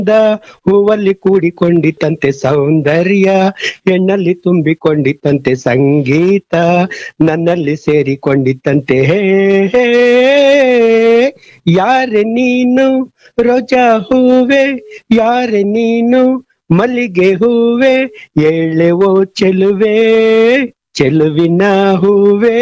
The ಹೂವಲ್ಲಿ ಕೂಡಿಕೊಂಡಿತ್ತಂತೆ ಸೌಂದರ್ಯ ಹೆಣ್ಣಲ್ಲಿ ತುಂಬಿಕೊಂಡಿತ್ತಂತೆ ಸಂಗೀತ ನನ್ನಲ್ಲಿ ಸೇರಿಕೊಂಡಿತ್ತಂತೆ ಹೇ ಹೇ ಯಾರೆ ನೀನು ರೋಜಾ ಹೂವೆ ಯಾರೆ ನೀನು ಮಲ್ಲಿಗೆ ಹೂವೆ ಏಳೆವೋ ಚೆಲುವೆ ಚೆಲುವಿನ ಹೂವೇ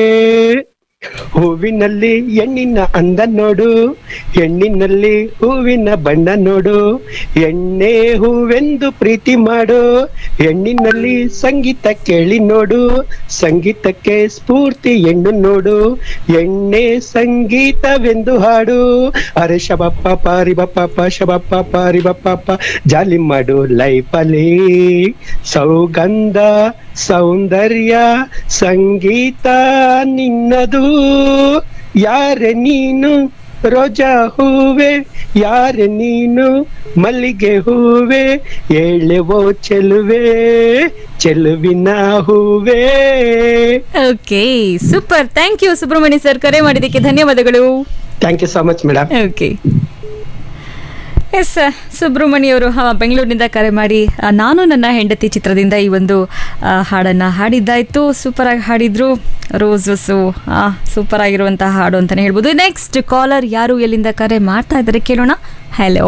ಹೂವಿನಲ್ಲಿ ಹೆಣ್ಣಿನ ಅಂದ ನೋಡು ಹೆಣ್ಣಿನಲ್ಲಿ ಹೂವಿನ ಬಣ್ಣ ನೋಡು ಎಣ್ಣೆ ಹೂವೆಂದು ಪ್ರೀತಿ ಮಾಡು ಹೆಣ್ಣಿನಲ್ಲಿ ಸಂಗೀತ ಕೇಳಿ ನೋಡು ಸಂಗೀತಕ್ಕೆ ಸ್ಫೂರ್ತಿ ಹೆಣ್ಣು ನೋಡು ಎಣ್ಣೆ ಸಂಗೀತವೆಂದು ಹಾಡು ಅರೆ ಶಬಪ್ಪ ಪಾರಿ ಬಪ್ಪ ಶಬಪ್ಪ ಪಾರಿ ಬಪ್ಪ ಜಾಲಿ ಮಾಡು ಲೈಫಲ್ಲಿ ಸೌಗಂಧ ಸೌಂದರ್ಯ ಸಂಗೀತ ನಿನ್ನದು ಯಾರೆ ನೀನು ರೋಜಾ ಹೂವೆ ಯಾರೆ ನೀನು ಮಲ್ಲಿಗೆ ಹೂವೆ ಏಳೆವೋ ಚೆಲುವೆ ಚೆಲುವಿನ ಹೂವೇ okay super thank you Subrahmanya sir ಕರೆ ಮಾಡಿದ್ದಕ್ಕೆ ಧನ್ಯವಾದಗಳು thank you so much madam okay yes Subrahmanya ಅವರು ಬೆಂಗಳೂರಿನಿಂದ ಕರೆ ಮಾಡಿ ಆ, ನಾನು ನನ್ನ ಹೆಂಡತಿ ಚಿತ್ರದಿಂದ ಈ ಒಂದು ಆ, ಹಾಡನ್ನ ಹಾಡಿದ್ದಾಯ್ತು ಸೂಪರ್ ಆಗಿ ಹಾಡಿದ್ರು ರೋಸಸ್ಸು ಸೂಪರ್ ಆಗಿರುವಂತಹ ಹಾಡು ಅಂತಾನೆ ಹೇಳ್ಬೋದು ನೆಕ್ಸ್ಟ್ ಕಾಲರ್ ಯಾರು ಎಲ್ಲಿಂದ ಕರೆ ಮಾಡ್ತಾ ಇದ್ದಾರೆ ಕೇಳೋಣ ಹಲೋ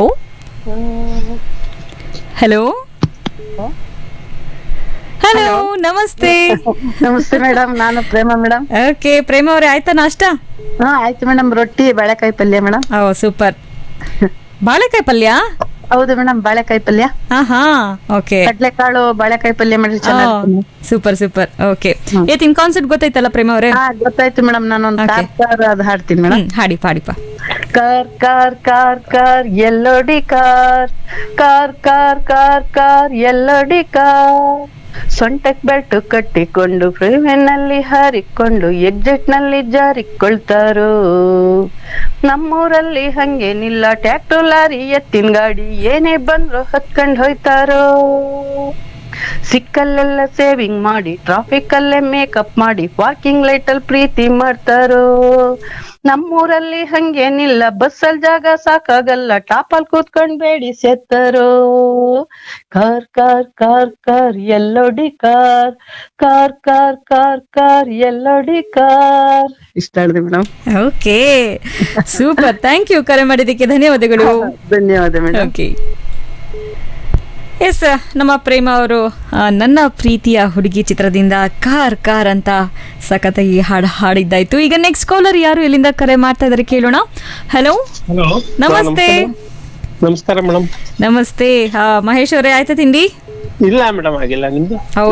ಹಲೋ ಹಲೋ ನಮಸ್ತೆ ನಮಸ್ತೆ ಮೇಡಮ್ ನಾನು ಪ್ರೇಮ ಮೇಡಮ್ ಓಕೆ ಪ್ರೇಮ ಅವರೇ ಆಯ್ತಾ ನಾಷ್ಟ ಹಾ ಆಯ್ತು ಮೇಡಮ್ ರೊಟ್ಟಿ ಬಾಳೆಕಾಯಿ ಪಲ್ಯ ಮೇಡಮ್ ಓ ಸೂಪರ್ ಬಾಳೆಕಾಯಿ ಪಲ್ಯ ಹೌದು ಮೇಡಮ್ ಬಾಳೆಕಾಯಿ ಪಲ್ಯ ಹಾ ಹಾ ಓಕೆ ಕಡ್ಲೆಕಾಳು ಬಾಳೆಕಾಯಿ ಪಲ್ಯ ಮಾಡಿದ್ರೆ ಚೆನ್ನಾಗಿ ಸೂಪರ್ ಸೂಪರ್ ಓಕೆ ಏ ನಿಮ್ ಕಾನ್ಸೆಪ್ಟ್ ಗೊತ್ತಾಯ್ತಲ್ಲ ಪ್ರೇಮ ಅವರೇ ಹಾ ಗೊತ್ತಾಯ್ತು ಮೇಡಮ್ ನಾನೊಂದು Okay. ಕಾರ್ ಕಾರ್ ಅದು ಹಾಡ್ತೀನಿ ಮೇಡಮ್ ಹ್ಮ್ ಹಾಡಿ ಪಾಡಿಪ ಕಾರ್ ಕಾರ್ ಕಾರ್ ಕಾರ್ ಎಲ್ಲೋಡಿ car car car car car ಎಲ್ಲೋಡಿ ಕಾರ್ ಸೊಂಟಕ್ ಬೆಲ್ಟ್ ಕಟ್ಟಿಕೊಂಡು ಫ್ರೀವೇನಲ್ಲಿ ಹಾರಿಕೊಂಡು ಎಕ್ಸಿಟ್ ನಲ್ಲಿ ಜಾರಿಕೊಳ್ತಾರೋ ನಮ್ಮೂರಲ್ಲಿ ಹಂಗೇನಿಲ್ಲ ಟ್ಯಾಕ್ಟರ್ ಲಾರಿ ಎತ್ತಿನ ಗಾಡಿ ಏನೇ ಬಂದ್ರು ಹತ್ಕೊಂಡ್ ಹೋಯ್ತಾರೋ ಸಿಕ್ಕಲ್ಲೆಲ್ಲ ಸೇವಿಂಗ್ ಮಾಡಿ ಟ್ರಾಫಿಕ್ ಅಲ್ಲೇ ಮೇಕಪ್ ಮಾಡಿ ಪಾರ್ಕಿಂಗ್ ಲೈಟ್ ಅಲ್ಲಿ ಪ್ರೀತಿ ಮಾಡ್ತಾರೋ ನಮ್ಮೂರಲ್ಲಿ ಹಂಗೇನಿಲ್ಲ ಬಸ್ಸಲ್ಲಿ ಜಾಗ ಸಾಕಾಗಲ್ಲ ಟಾಪಲ್ ಕೂತ್ಕೊಂಡ್ ಬೇಡಿ ಸೆತ್ತರೋ ಕಾರ್ ಕಾರ್ ಕಾರ್ ಕಾರ್ ಎಲ್ಲೋಡಿ car car car car car ಎಲ್ಲೋಡಿ ಕಾರ್ ಇಷ್ಟ ಹೇಳಿದೆ madam okay super thank you ಕರೆ ಮಾಡಿದ್ದಕ್ಕೆ ಧನ್ಯವಾದಗಳು ಧನ್ಯವಾದ ಮೇಡಮ್ ಓಕೆ ಎಸ್ ನಮ್ಮ ಪ್ರೇಮ ಅವರು ಆ, ನನ್ನ ಪ್ರೀತಿಯ ಹುಡುಗಿ ಚಿತ್ರದಿಂದ ಕಾರ್ ಕಾರ್ ಅಂತ ಸಖತ್ತಾಗಿ ಹಾಡು ಹಾಡಿದ್ದಾಯ್ತು ಈಗ ನೆಕ್ಸ್ಟ್ ಕಾಲರ್ ಯಾರು ಎಲ್ಲಿಂದ ಕರೆ ಮಾಡ್ತಾ ಇದ್ದಾರೆ ಕೇಳೋಣ ಹಲೋ ಹಲೋ ನಮಸ್ತೆ ನಮಸ್ಕಾರ ಮೇಡಮ್ ನಮಸ್ತೆ ಆ, ಮಹೇಶ್ ಅವರೇ ಆಯ್ತಾ ತಿಂಡಿ ಇಲ್ಲ ಮೇಡಮ್ ಆಗಿಲ್ಲ ನಿಮ್ದು ಹೌದು